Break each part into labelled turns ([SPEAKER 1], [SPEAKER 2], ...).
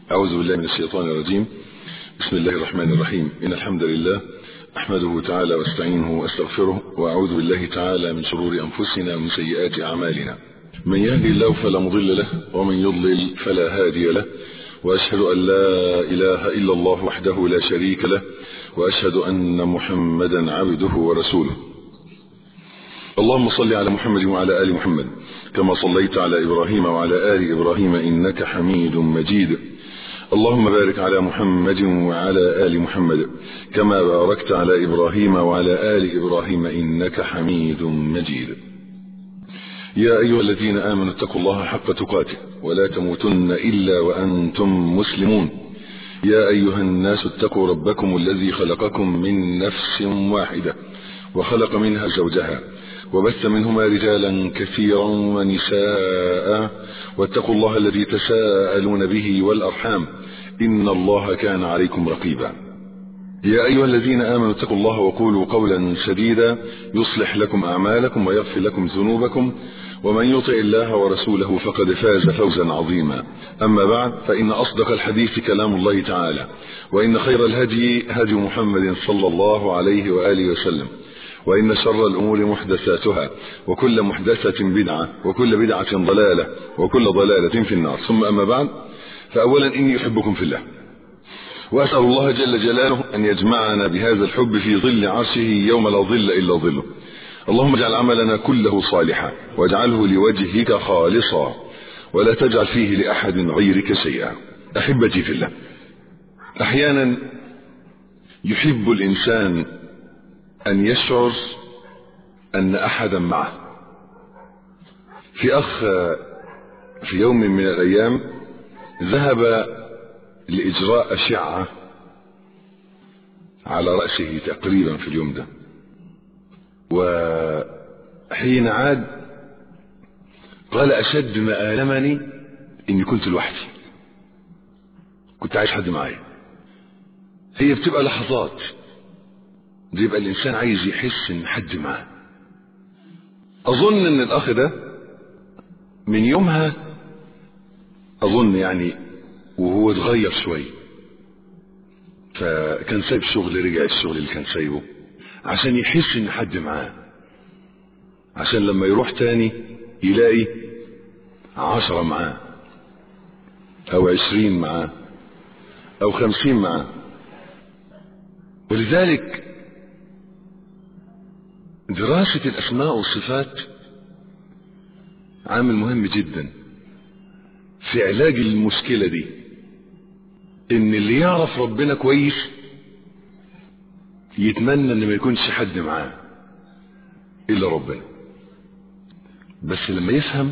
[SPEAKER 1] أعوذ بالله من الشيطان الرجيم بسم الله الرحمن الرحيم إن الحمد لله أحمده تعالى واستعينه واستغفره وأعوذ بالله تعالى من شرور أنفسنا ومن سيئات أعمالنا من يهدي الله فلا مضل له ومن يضلل فلا هادي له وأشهد أن لا إله إلا الله وحده لا شريك له وأشهد أن محمدا عبده ورسوله اللهم صل على محمد وعلى آل محمد كما صليت على إبراهيم وعلى آل إبراهيم إنك حميد مجيد اللهم بارك على محمد وعلى آل محمد كما باركت على إبراهيم وعلى آل إبراهيم إنك حميد مجيد يا أيها الذين آمنوا اتقوا الله حق تقاته ولا تموتن إلا وأنتم مسلمون يا أيها الناس اتقوا ربكم الذي خلقكم من نفس واحدة وخلق منها زوجها وبث منهما رجالا كثيرا ونساء واتقوا الله الذي تساءلون به والأرحام إن الله كان عليكم رقيبا يا أيها الذين آمنوا اتقوا الله وقولوا قولا سديدا يصلح لكم أعمالكم ويغفر لكم ذنوبكم ومن يطع الله ورسوله فقد فاز فوزا عظيما أما بعد فإن أصدق الحديث كلام الله تعالى وإن خير الهدي هدي محمد صلى الله عليه وآله وسلم وإن شر الأمور محدثاتها وكل محدثة بدعة وكل بدعة ضلالة وكل ضلالة في النار ثم أما بعد فأولا إني أحبكم في الله وأسأل الله جل جلاله أن يجمعنا بهذا الحب في ظل عرشه يوم لا ظل إلا ظله اللهم اجعل عملنا كله صالحا واجعله لوجهك خالصا ولا تجعل فيه لأحد غيرك شيئا أحبتي في الله أحيانا يحب الإنسان أن يشعر أن أحدا معه في أخ في يوم من الأيام ذهب لإجراء أشعة على رأسه تقريبا في اليوم ده وحين عاد قال أشد ما آلمني إني كنت لوحدي كنت عايش حد معايا هي بتبقى لحظات بيبقى الإنسان عايز يحس إن حد معاه أظن إن الأخ ده من يومها أظن يعني وهو اتغير شوية فكان سايب شغل رجع الشغل اللي كان سايبه عشان يحس إن حد معاه عشان لما يروح تاني يلاقي عشرة معاه أو عشرين معاه أو خمسين معاه ولذلك دراسة الأسماء والصفات عامل مهم جدا في علاج المشكلة دي إن اللي يعرف ربنا كويس يتمنى إن ما يكونش حد معاه إلا ربنا بس لما يفهم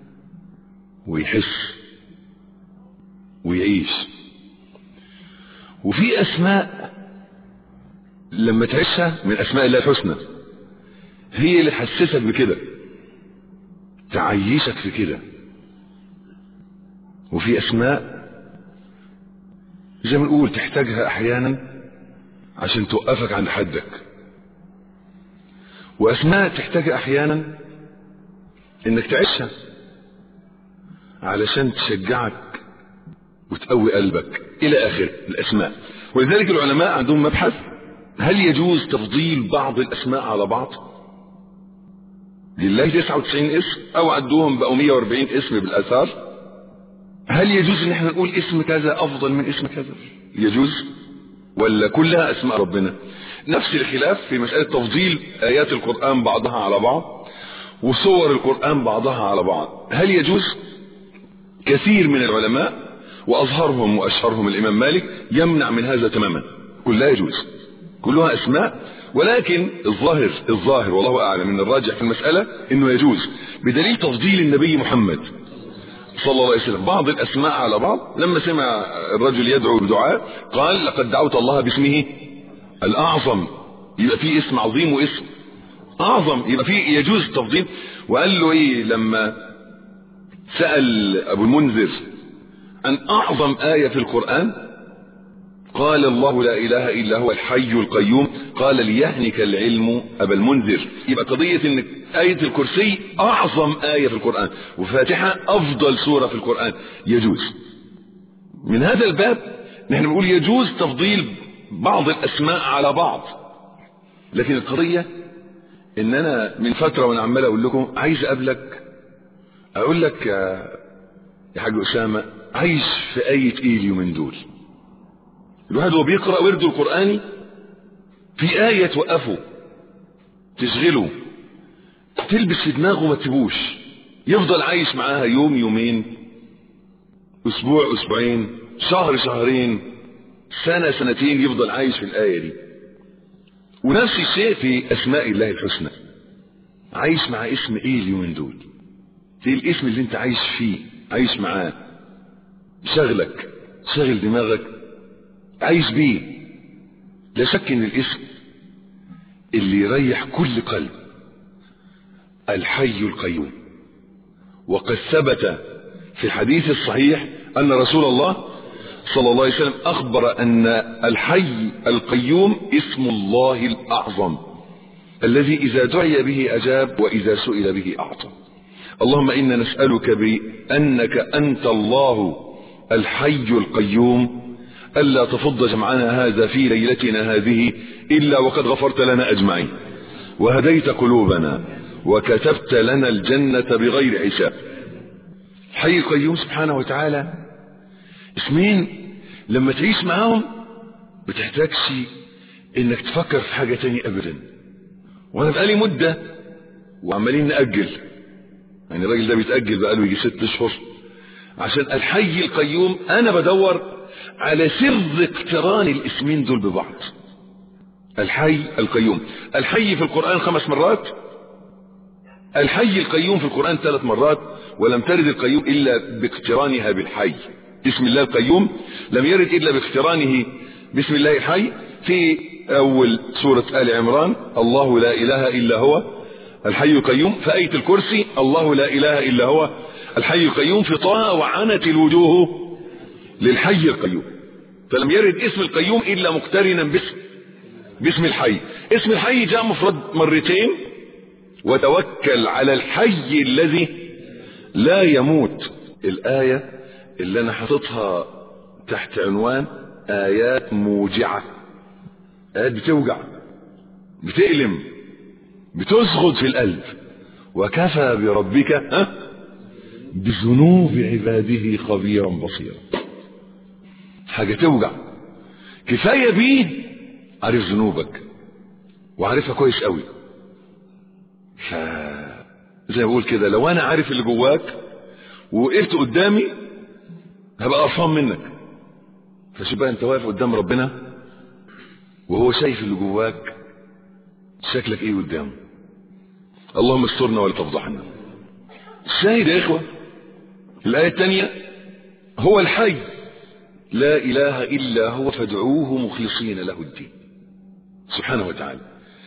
[SPEAKER 1] ويحس ويعيش وفي أسماء لما تعيشها من أسماء الله الحسنى هي اللي تحسسك بكده تعيشك في كده وفي اسماء زي ما نقول تحتاجها احيانا عشان توقفك عند حدك واسماء تحتاجها احيانا انك تعيشها علشان تشجعك وتقوي قلبك الى اخره الاسماء ولذلك العلماء عندهم مبحث هل يجوز تفضيل بعض الاسماء على بعض لله 99 اسم او عدوهم بقوا 140 اسم بالاثار هل يجوز ان احنا نقول اسم كذا افضل من اسم كذا يجوز ولا كلها اسماء ربنا نفس الخلاف في مسألة تفضيل ايات القرآن بعضها على بعض وصور القرآن بعضها على بعض هل يجوز كثير من العلماء واظهرهم واشهرهم الامام مالك يمنع من هذا تماما كلها يجوز كلها اسماء ولكن الظاهر الظاهر والله اعلم ان الراجح في المسألة انه يجوز بدليل تفضيل النبي محمد صلى الله عليه وسلم بعض الاسماء على بعض لما سمع الرجل يدعو بدعاء قال لقد دعوت الله باسمه الاعظم يبقى في اسم عظيم واسم اعظم يبقى في يجوز تفضيل وقال له ايه لما سأل ابو المنذر عن اعظم آية في القرآن قال الله لا اله الا هو الحي القيوم قال ليهنك العلم ابا المنذر يبقى قضية ان آية الكرسي اعظم آية في القرآن وفاتحة افضل سورة في القرآن يجوز من هذا الباب نحن بنقول يجوز تفضيل بعض الاسماء على بعض لكن القضية ان انا من فترة وانا عمال اقول لكم عايز اقابلك اقول لك يا يا حاج اسامة عايش في اية ايه اليومين دول الواحد وهو بيقرأ ورده القرآني في آية توقفه تشغله تلبس في دماغه ما تسيبوش يفضل عايش معاها يوم يومين اسبوع اسبوعين شهر شهرين سنة سنتين يفضل عايش في الآية دي ونفس الشيء في أسماء الله الحسنى عايش مع اسم ايه اليومين دول ايه الاسم اللي انت عايش فيه عايش معاه شغلك شغل دماغك عايش بيه لا شك ان الاسم اللي يريح كل قلب الحي القيوم وقد ثبت في الحديث الصحيح ان رسول الله صلى الله عليه وسلم اخبر ان الحي القيوم اسم الله الاعظم الذي اذا دعي به اجاب واذا سئل به اعطى اللهم انا نسالك بانك انت الله الحي القيوم الا تفض جمعنا هذا في ليلتنا هذه الا وقد غفرت لنا اجمعين وهديت قلوبنا وكتبت لنا الجنه بغير حساب الحي القيوم سبحانه وتعالى اسمين لما تعيش معاهم بتحتاجش انك تفكر في حاجة تاني ابدا وانا بقالي مدة وعمالين نأجل يعني الراجل ده بيتأجل بقاله يجي ست اشهر عشان الحي القيوم انا بدور على سر اقتران الاسمين دول ببعض الحي القيوم الحي في القرآن خمس مرات الحي القيوم في القرآن ثلاث مرات ولم ترد القيوم إلا باقترانها بالحي اسم الله القيوم لم يرد إلا باقترانه باسم الله الحي في أول سورة آل عمران الله لا إله إلا هو الحي القيوم في آية الكرسي الله لا إله إلا هو الحي القيوم في طه وعنت الوجوه للحي القيوم فلم يرد اسم القيوم إلا مقترنا باسم باسم الحي اسم الحي جاء مفرد مرتين وتوكل على الحي الذي لا يموت الآية اللي أنا حاططها تحت عنوان آيات موجعة آيات بتوجع بتألم بتسغد في القلب وكفى بربك ها بذنوب عباده خبيرا بصيرا حاجة توجع كفاية بيه عارف ذنوبك وعارفها كويس قوي ف زي ما بقول كده لو انا عارف اللي جواك ووقفت قدامي هبقى قرفان منك فشوف بقى انت واقف قدام ربنا وهو شايف اللي جواك شكلك ايه قدامه اللهم استرنا ولا تفضحنا الشاهد يا اخوه الايه الثانيه هو الحي لا اله الا هو فادعوه مخلصين له الدين سبحانه وتعالى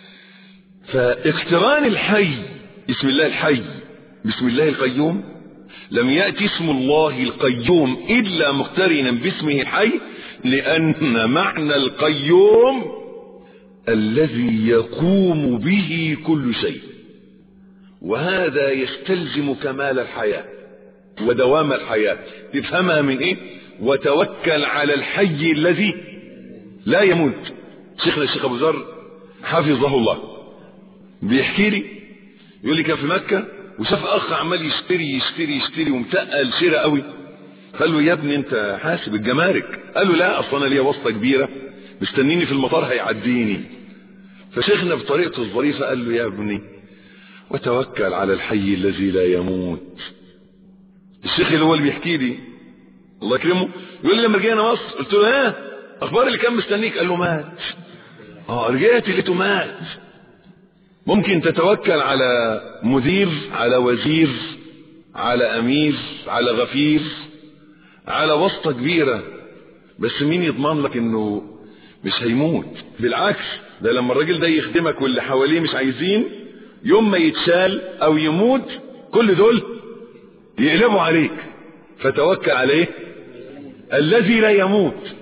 [SPEAKER 1] فاقتران الحي اسم الله الحي بسم الله القيوم لم يأتي اسم الله القيوم إلا مقترنا باسمه الحي لأن معنى القيوم الذي يقوم به كل شيء وهذا يستلزم كمال الحياة ودوام الحياة تفهمها من ايه وتوكل على الحي الذي لا يموت شيخنا الشيخ ابو ذر حفظه الله بيحكي لي يقول لي كان في مكة وشاف اخ عمال يشتري يشتري يشتري ومتقل شراء قوي قال له يا ابني انت حاسب الجمارك قال له لا اصل انا ليا واسطه كبيره مستنيني في المطار هيعديني فشيخنا بطريقته الظريفه قال له يا ابني وتوكل على الحي الذي لا يموت الشيخ اللي هو اللي بيحكي لي الله يكرمه يقول لي لما رجعنا مصر قلت له ها اخبار اللي كان مستنيك قال له مات اه رجعت لقيته مات ممكن تتوكل على مدير على وزير على امير على غفير على واسطة كبيرة بس مين يضمن لك انه مش هيموت بالعكس ده لما الراجل ده يخدمك واللي حواليه مش عايزين يوم ما يتشال او يموت كل دول يقلبوا عليك فتوكل عليه الذي لا يموت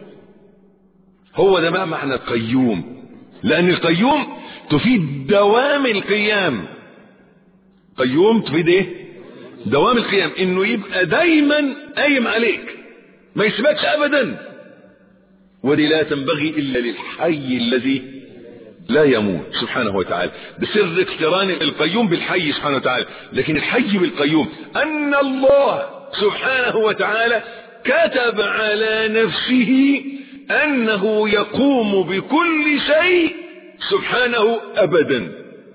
[SPEAKER 1] هو ده بقى معنى القيوم لان القيوم تفيد دوام القيام قيوم تفيد ايه دوام القيام انه يبقى دايما قايم عليك ما يثبتش ابدا ودي لا تنبغي الا للحي الذي لا يموت سبحانه وتعالى بسر اقتران القيوم بالحي سبحانه وتعالى لكن الحي بالقيوم ان الله سبحانه وتعالى كتب على نفسه انه يقوم بكل شيء سبحانه ابدا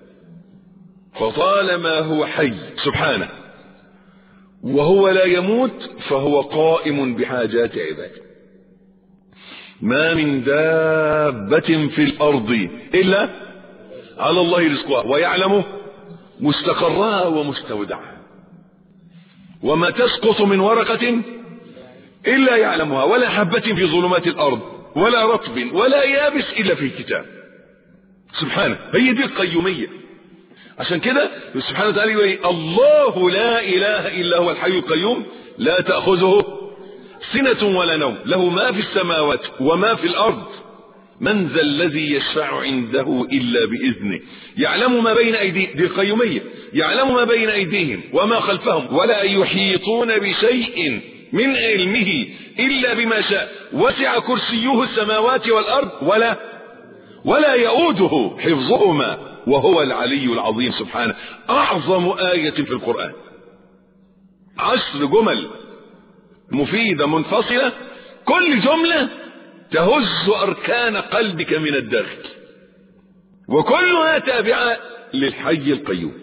[SPEAKER 1] فطالما هو حي سبحانه وهو لا يموت فهو قائم بحاجات عباده ما من دابة في الأرض إلا على الله رزقها ويعلم مستقرها ومستودعها وما تسقط من ورقة إلا يعلمها ولا حبة في ظلمات الأرض ولا رطب ولا يابس إلا في كتاب سبحانه هي دي القيومية عشان كده سبحانه وتعالى يقول الله لا إله إلا هو الحي القيوم لا تأخذه سنة ولا نوم له ما في السماوات وما في الأرض من ذا الذي يشفع عنده إلا بإذنه يعلم ما بين أيديهم دي القيومية يعلم ما بين أيديهم وما خلفهم ولا يحيطون بشيء من علمه إلا بما شاء وسع كرسيه السماوات والأرض ولا ولا يؤوده حفظهما وهو العلي العظيم سبحانه أعظم آية في القرآن عشر جمل مفيدة منفصلة كل جملة تهز أركان قلبك من الداخل وكلها تابعة للحي القيوم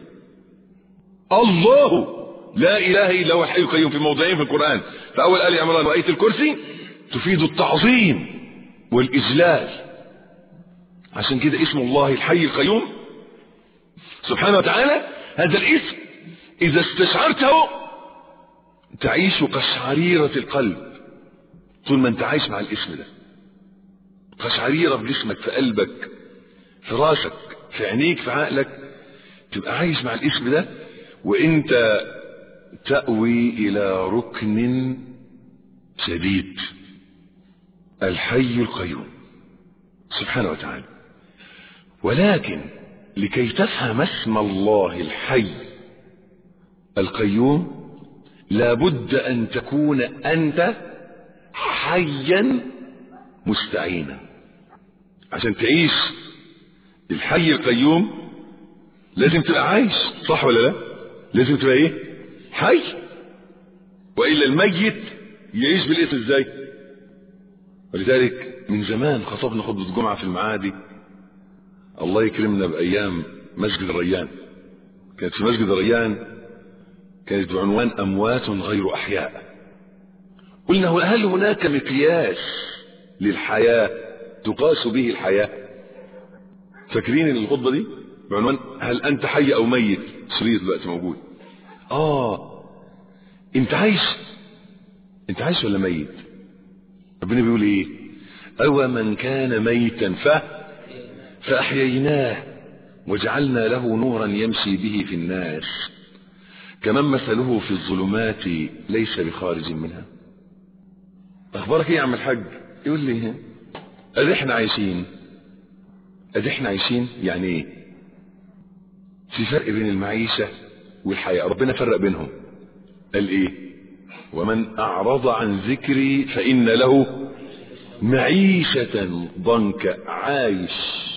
[SPEAKER 1] الله لا إله إلا هو الحي القيوم في موضعين في القرآن فأول آل عمران وآية الكرسي تفيد التعظيم والإجلال عشان كده اسم الله الحي القيوم سبحانه وتعالى هذا الاسم إذا استشعرته تعيش قشعريرة القلب طول ما انت عايش مع الاسم ده قشعريرة في جسمك في قلبك في راسك في عينيك في عقلك تبقى عايش مع الاسم ده وانت تأوي الى ركن شديد الحي القيوم سبحانه وتعالى ولكن لكي تفهم اسم الله الحي القيوم لابد ان تكون انت حيا مستعينا عشان تعيش الحي القيوم لازم تبقى عايش صح ولا لا لازم تبقى ايه حي والا الميت يعيش بالاسم ازاي ولذلك من زمان خطبنا خطبه جمعه في المعادي الله يكرمنا بايام مسجد الريان كانت في مسجد الريان كانت بعنوان اموات غير احياء قلنا هل هناك مقياس للحياه تقاس به الحياه فاكرين الخطبه دي بعنوان هل انت حي او ميت شريط دلوقتي موجود اه انت عايش انت عايش ولا ميت ربنا بيقول ايه او من كان ميتا ف فاحييناه وجعلنا له نورا يمشي به في الناس كمن مثله في الظلمات ليس بخارج منها اخبارك ايه يا عم الحاج يقول لي ادي احنا عايشين ادي احنا عايشين يعني ايه في فرق بين المعيشة والحياة ربنا فرق بينهم قال ايه ومن اعرض عن ذكري فان له معيشة ضنك عايش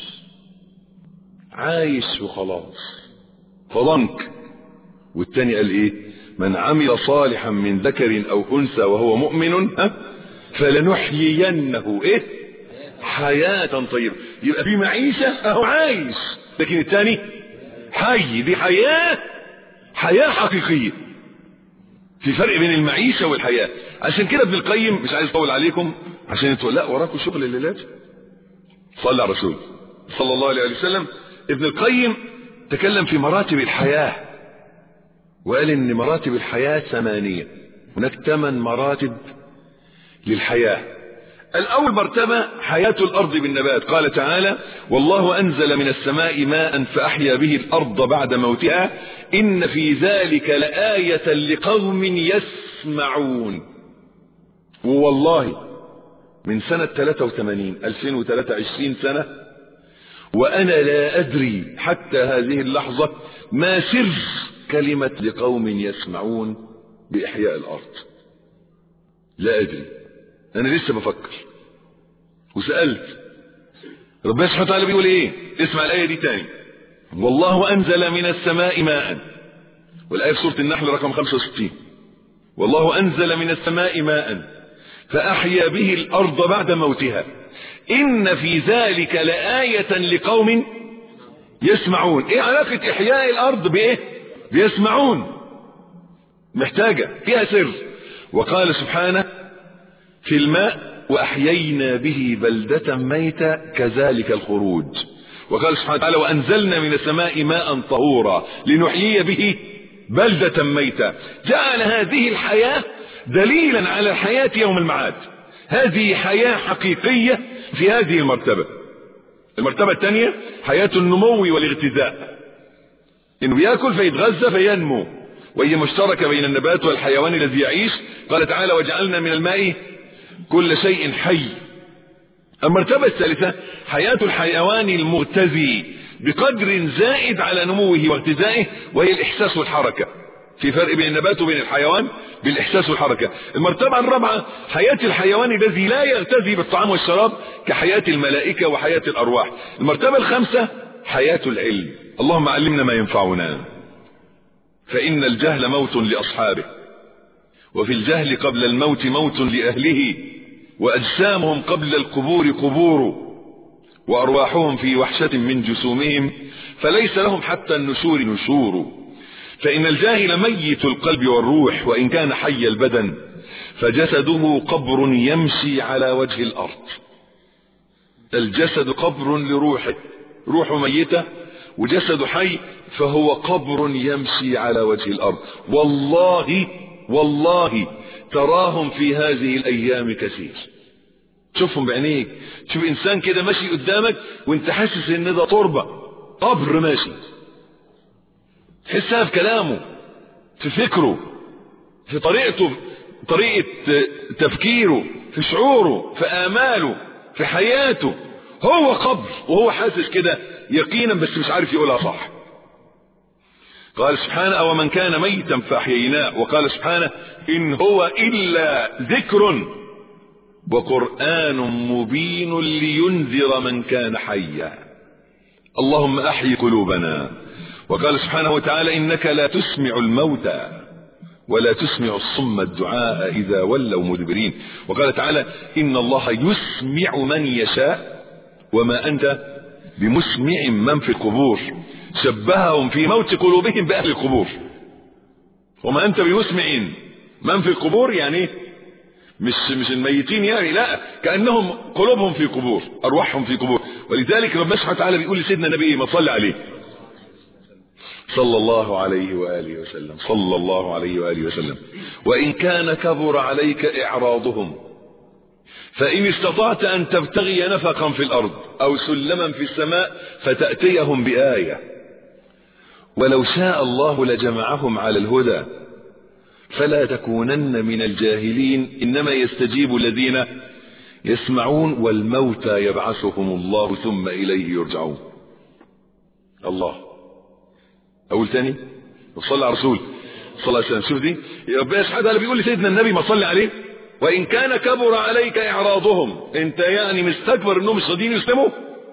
[SPEAKER 1] عايش وخلاص فضنك والتاني قال ايه من عمل صالحا من ذكر او انثى وهو مؤمن ها فلنحيينه ايه حياة طيبة يبقى في معيشة اهو عايش لكن الثاني حي دي حياة حياة حقيقية في فرق بين المعيشة والحياة عشان كده ابن القيم مش عايز اطول عليكم عشان انتوا لا وراكم شغل الليلات صلى على الرسول صلى الله عليه وسلم ابن القيم تكلم في مراتب الحياة وقال ان مراتب الحياة ثمانية هناك ثمان مراتب للحياة الأول مرتبة حياة الأرض بالنبات قال تعالى والله أنزل من السماء ماء فأحيا به الأرض بعد موتها إن في ذلك لآية لقوم يسمعون والله من سنة 83 2023 سنة وأنا لا أدري حتى هذه اللحظة ما سر كلمة لقوم يسمعون بإحياء الأرض لا أدري انا لسه بفكر وسألت ربنا سبحانه وتعالى بيقول ايه اسمع الآية دي تاني والله أنزل من السماء ماء والآية في سورة النحل رقم 65 والله أنزل من السماء ماء فأحيا به الأرض بعد موتها إن في ذلك لآية لقوم يسمعون إيه علاقة إحياء الأرض بإيه بيسمعون محتاجة فيها سر وقال سبحانه في الماء وأحيينا به بلدة ميتة كذلك الخروج وقال سبحانه وتعالى وأنزلنا من السماء ماء طهورا لنحيي به بلدة ميتة جعل هذه الحياة دليلا على الحياة يوم المعاد هذه حياة حقيقية في هذه المرتبة المرتبة الثانية حياة النمو والاغتذاء انه بياكل فيتغذى فينمو وهي مشتركة بين النبات والحيوان الذي يعيش قال تعالى وجعلنا من الماء كل شيء حي المرتبة الثالثة حياة الحيوان المغتذي بقدر زائد على نموه واغتذائه وهي الإحساس والحركة في فرق بين النبات وبين الحيوان بالإحساس والحركة المرتبة الرابعة حياة الحيوان الذي لا يغتذي بالطعام والشراب كحياة الملائكة وحياة الأرواح المرتبة الخامسة حياة العلم اللهم علمنا ما ينفعنا فإن الجهل موت لأصحابه وفي الجهل قبل الموت موت لأهله وأجسامهم قبل القبور قبور وأرواحهم في وحشة من جسومهم فليس لهم حتى النشور نشور فإن الجاهل ميت القلب والروح وإن كان حي البدن فجسده قبر يمشي على وجه الأرض الجسد قبر لروحه روحه ميتة وجسد حي فهو قبر يمشي على وجه الأرض والله والله تراهم في هذه الأيام كثير شوفهم بعينيك شوف إنسان كده ماشي قدامك وانت حاسس ان ده تربة قبر ماشي تحسها في كلامه في فكره في طريقته طريقة تفكيره في شعوره في آماله في حياته هو قبر وهو حاسس كده يقينا بس مش عارف يقولها صح قال سبحانه أو من كان ميتا فأحييناه وقال سبحانه إن هو إلا ذكر وقرآن مبين لينذر من كان حيا اللهم أحي قلوبنا وقال سبحانه وتعالى إنك لا تسمع الموتى ولا تسمع الصم الدعاء إذا ولوا مدبرين وقال تعالى إن الله يسمع من يشاء وما أنت بمسمع من في القبور شبههم في موت قلوبهم بأهل القبور وما أنت بمسمع من في القبور يعني مش مش الميتين يعني لا كأنهم قلوبهم في قبور أرواحهم في قبور ولذلك ربنا سبحانه وتعالى بيقول لسيدنا النبي إيه ما صلى عليه صلى الله عليه وآله وسلم صلى الله عليه وآله وسلم وإن كان كبر عليك إعراضهم فإن استطعت أن تبتغي نفقا في الأرض أو سلما في السماء فتأتيهم بآية ولو شاء الله لجمعهم على الهدى فلا تكونن من الجاهلين إنما يستجيب الذين يسمعون والموتى يبعثهم الله ثم إليه يرجعون الله أقول تاني وصلى على رسول صلى الله عليه وسلم شوف دي ربنا سبحانه وتعالى بيقول لسيدنا النبي ما صلي عليه وإن كان كبر عليك إعراضهم أنت يعني مستكبر إنهم مش راضيين يسلموا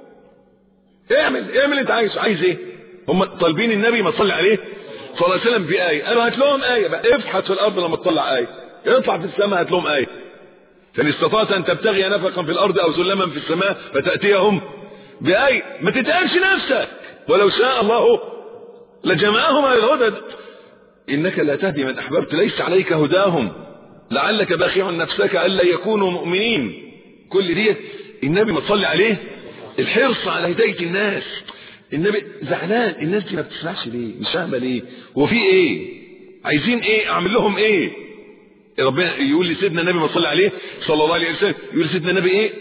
[SPEAKER 1] اعمل اعمل انت عايز عايز ايه هم طالبين النبي ما تصلي عليه صلى الله عليه وسلم بآية قالوا هات لهم آية بقى افحت في الأرض لما تطلع آية اطلع في السماء هات لهم آية فإن استطعت أن تبتغي نفقا في الأرض أو سلما في السماء فتأتيهم بآية ما تتقالش نفسك ولو شاء الله لجمعهم على الهدى إنك لا تهدي من أحببت ليس عليك هداهم لعلك باخع نفسك ألا يكونوا مؤمنين كل دي النبي ما تصلي عليه الحرص على هداية الناس النبي زعلان الناس دي ما بتسمعش ليه مش فاهمه ليه هو في ايه عايزين ايه اعمل لهم ايه ربنا يقول لي سيدنا النبي ما صلى عليه صلى الله عليه وسلم يقول سيدنا النبي ايه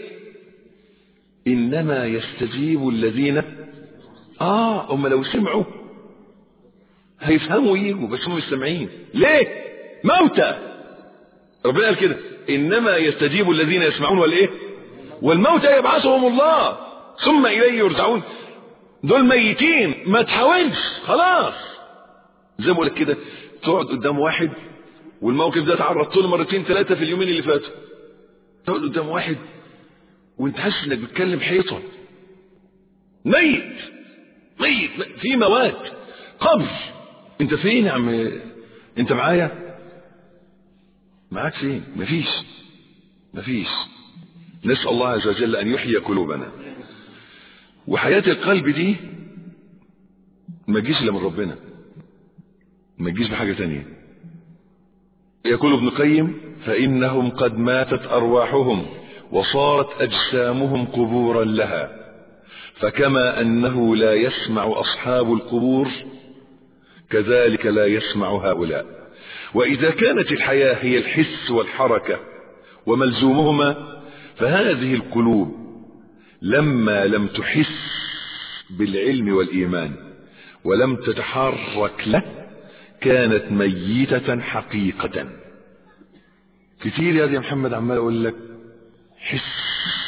[SPEAKER 1] انما يستجيب الذين اه هم لو سمعوا هيفهموا يجوا بس هم مش سامعين ليه موتى ربنا قال كده انما يستجيب الذين يسمعون والايه والموتى يبعثهم الله ثم اليه يرجعون دول ميتين ما تحاولش خلاص زي ما بقول لك كده تقعد قدام واحد والموقف ده تعرضت له مرتين ثلاثه في اليومين اللي فاتوا تقعد قدام واحد وانت حاسس انك بتكلم حيطه ميت ميت في موات قبر انت فين يا عم انت معايا معاك فين مفيش مفيش نسأل الله عز وجل أن يحيي قلوبنا وحياة القلب دي ما تجيش إلا من ربنا ما تجيش بحاجة تانية يقول ابن قيم فإنهم قد ماتت أرواحهم وصارت أجسامهم قبورا لها فكما أنه لا يسمع أصحاب القبور كذلك لا يسمع هؤلاء وإذا كانت الحياة هي الحس والحركة وملزومهما فهذه القلوب لما لم تحس بالعلم والإيمان ولم تتحرك له كانت ميتة حقيقة كتير يا دي محمد عمال أقول لك حس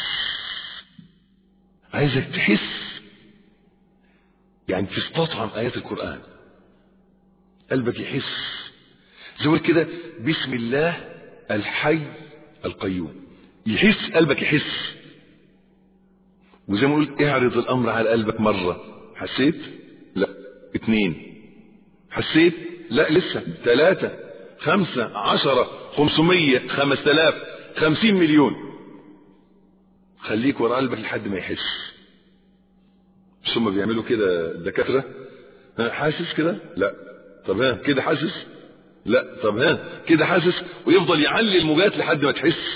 [SPEAKER 1] عايزك تحس يعني تستطعم آيات القرآن قلبك يحس زي كده بسم الله الحي القيوم يحس قلبك يحس وزي ما قلت اعرض الامر على قلبك مرة حسيت لا اتنين حسيت لا لسه ثلاثة خمسة عشرة خمسمية خمس تلاف خمسين مليون خليك ورا قلبك لحد ما يحس مش هم بيعملوا كده الدكاترة حاسس كده لا طب ها كده حاسس لا طب ها كده حاسس ويفضل يعلي الموجات لحد ما تحس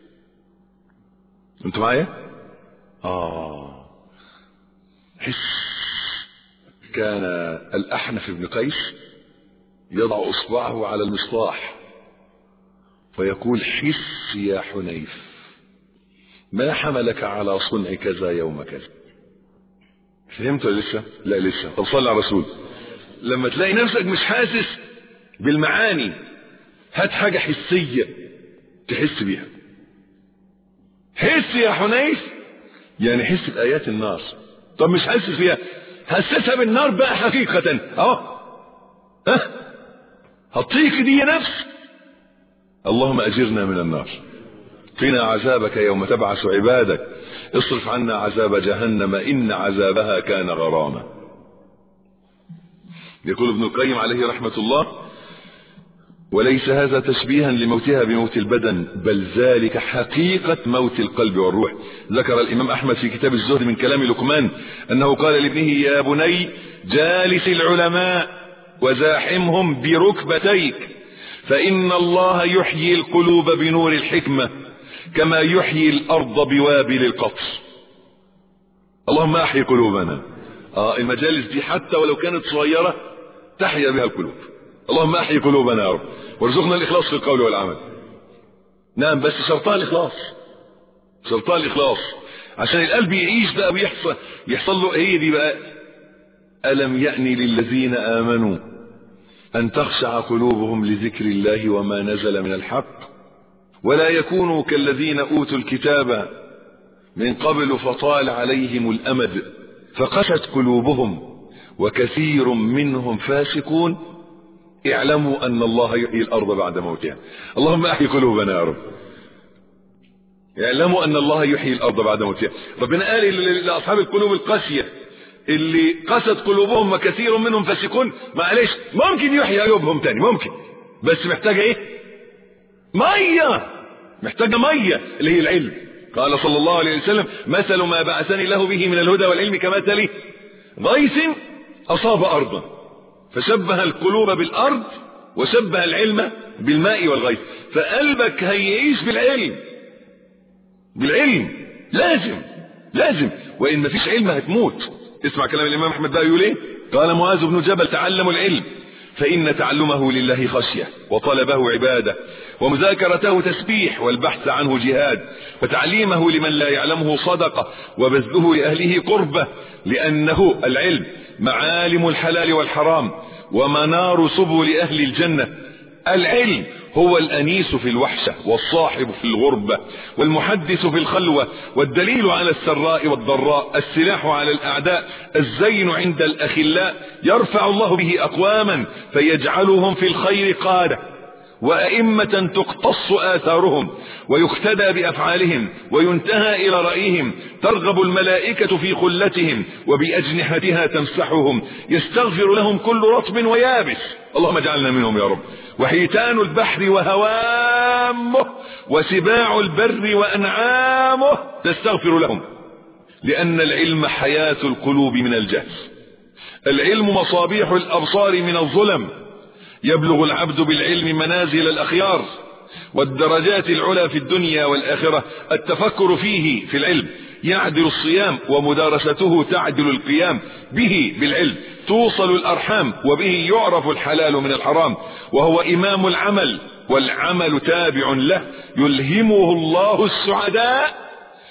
[SPEAKER 1] انتوا معايا اه حس كان الاحنف بن قيس يضع اصبعه على المصباح ويقول حس يا حنيف ما حملك على صنع كذا يوم كذا فهمت ولا لسه لا لسه طب صلي على الرسول لما تلاقي نفسك مش حاسس بالمعاني هات حاجة حسية تحس بيها حس يا حنيف يعني حس بآيات النار طب مش حاسس فيها حسسها بالنار بقى حقيقة اه ها هطيك دي نفس اللهم أجرنا من النار قنا عذابك يوم تبعث عبادك اصرف عنا عذاب جهنم إن عذابها كان غراما يقول ابن القيم عليه رحمة الله وليس هذا تشبيها لموتها بموت البدن بل ذلك حقيقة موت القلب والروح ذكر الإمام أحمد في كتاب الزهد من كلام لقمان أنه قال لابنه يا بني جالس العلماء وزاحمهم بركبتيك فإن الله يحيي القلوب بنور الحكمة كما يحيي الأرض بوابل القطر اللهم أحيي قلوبنا آه المجالس دي حتى ولو كانت صغيرة تحيا بها القلوب اللهم احيي قلوبنا يا رب وارزقنا الاخلاص في القول والعمل نعم بس شرطها الاخلاص شرطها الاخلاص عشان القلب يعيش بقى ويحصل يحصل له هي دي بقى الم يأني للذين امنوا ان تخشع قلوبهم لذكر الله وما نزل من الحق ولا يكونوا كالذين اوتوا الكتاب من قبل فطال عليهم الامد فقست قلوبهم وكثير منهم فاسقون اعلموا ان الله يحيي الارض بعد موتها اللهم احيي قلوبنا يا رب اعلموا ان الله يحيي الارض بعد موتها ربنا قال لاصحاب القلوب القاسيه اللي قست قلوبهم وكثير منهم فاسقون معلش ممكن يحيي قلوبهم تاني ممكن بس محتاجه ايه ميه محتاجه ميه اللي هي العلم قال صلى الله عليه وسلم مثل ما بعثني له به من الهدى والعلم كمثل غيث اصاب ارضا فشبه القلوب بالارض وشبه العلم بالماء والغيث فقلبك هيعيش بالعلم بالعلم لازم لازم وان مفيش علم هتموت اسمع كلام الامام احمد بقى يقول ايه قال معاذ بن جبل تعلموا العلم فإن تعلمه لله خشية وطلبه عبادة ومذاكرته تسبيح والبحث عنه جهاد وتعليمه لمن لا يعلمه صدقة وبذله لأهله قربة لأنه العلم معالم الحلال والحرام ومنار سبل أهل الجنة العلم هو الأنيس في الوحشة والصاحب في الغربة والمحدث في الخلوة والدليل على السراء والضراء السلاح على الأعداء الزين عند الأخلاء يرفع الله به أقواما فيجعلهم في الخير قادة وأئمة تقتص آثارهم ويقتدى بأفعالهم وينتهى إلى رأيهم ترغب الملائكة في خلتهم وبأجنحتها تمسحهم يستغفر لهم كل رطب ويابس اللهم اجعلنا منهم يا رب وحيتان البحر وهوامه وسباع البر وأنعامه تستغفر لهم لأن العلم حياة القلوب من الجهل العلم مصابيح الأبصار من الظلم يبلغ العبد بالعلم منازل الأخيار والدرجات العلى في الدنيا والآخرة التفكر فيه في العلم يعدل الصيام ومدارسته تعدل القيام به بالعلم توصل الأرحام وبه يعرف الحلال من الحرام وهو إمام العمل والعمل تابع له يلهمه الله السعداء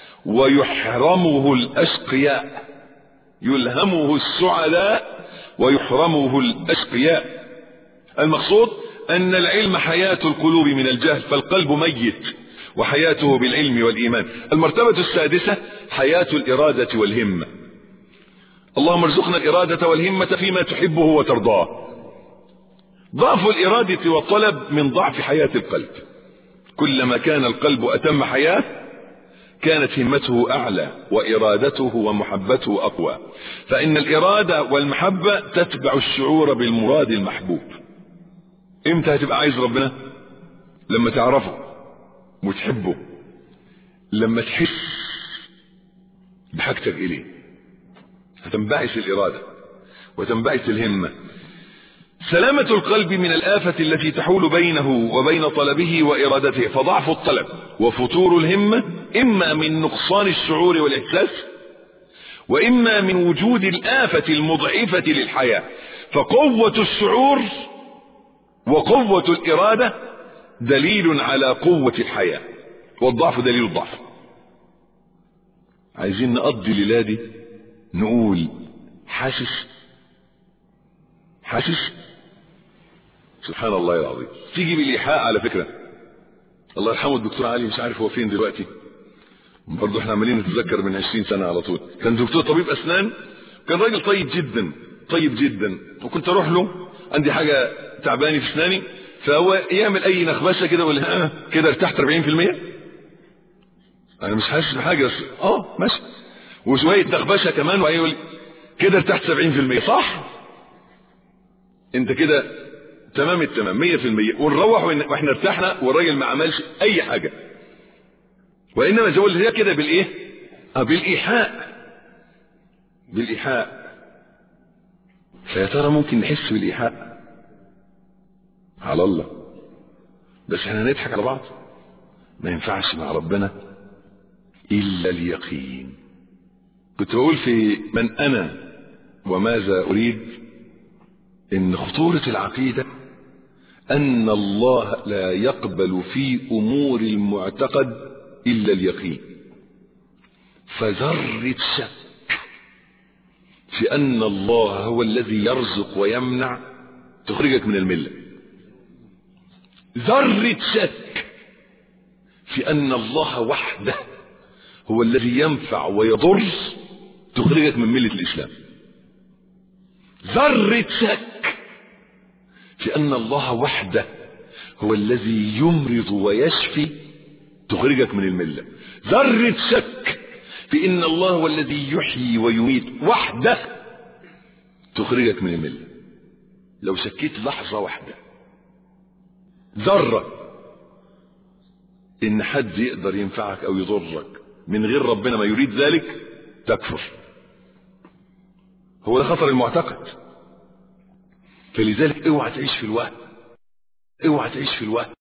[SPEAKER 1] ويحرمه الأشقياء يلهمه السعداء ويحرمه الأشقياء المقصود أن العلم حياة القلوب من الجهل فالقلب ميت وحياته بالعلم والإيمان المرتبة السادسة حياة الإرادة والهمة اللهم ارزقنا الإرادة والهمة فيما تحبه وترضاه ضعف الإرادة والطلب من ضعف حياة القلب كلما كان القلب أتم حياة كانت همته أعلى وإرادته ومحبته أقوى فإن الإرادة والمحبة تتبع الشعور بالمراد المحبوب امتى هتبقى عايز ربنا لما تعرفه وتحبه لما تحس بحاجتك إليه هتنبعث الإرادة وتنبعث الهمة سلامة القلب من الآفة التي تحول بينه وبين طلبه وإرادته فضعف الطلب وفتور الهمة إما من نقصان الشعور والإحساس وإما من وجود الآفة المضعفة للحياة فقوة الشعور وقوة الإرادة دليل على قوة الحياة والضعف دليل الضعف عايزين نقضي ليلادي نقول حاسس حاسس سبحان الله العظيم تيجي بالإيحاء على فكرة الله يرحمه الدكتور علي مش عارف هو فين دلوقتي برضه احنا عمالين نتذكر من 20 سنة على طول كان دكتور طبيب أسنان كان راجل طيب جدا طيب جدا وكنت أروح له عندي حاجة تعباني في أسناني فهو يعمل أي نخبشة كده ولا ها كده ارتحت 40% أنا مش حاسس بحاجة بس اه ماشي وشوية نخبشة كمان وهيقول كده ارتحت 70% صح انت كده تمام التمام مية في المية ونروح واحنا ارتحنا والراجل ما عملش اي حاجة وانما زول هي كده بالايه اه بالايحاء بالايحاء فيا ترى ممكن نحس بالايحاء على الله بس احنا نضحك على بعض ما ينفعش مع ربنا الا اليقين كنت بقول في من انا وماذا اريد ان خطورة العقيدة ان الله لا يقبل في امور المعتقد الا اليقين فذرة شك في ان الله هو الذي يرزق ويمنع تخرجك من الملة ذرة شك في ان الله وحده هو الذي ينفع ويضر تخرجك من ملة الاسلام ذرة شك في أن الله وحده هو الذي يمرض ويشفي تخرجك من الملة ذرة شك في أن الله هو الذي يحيي ويميت وحده تخرجك من الملة لو شكيت لحظة واحدة ذرة إن حد يقدر ينفعك أو يضرك من غير ربنا ما يريد ذلك تكفر هو ده خطر المعتقد فلذلك اوعى تعيش في الوهم اوعى تعيش في الوهم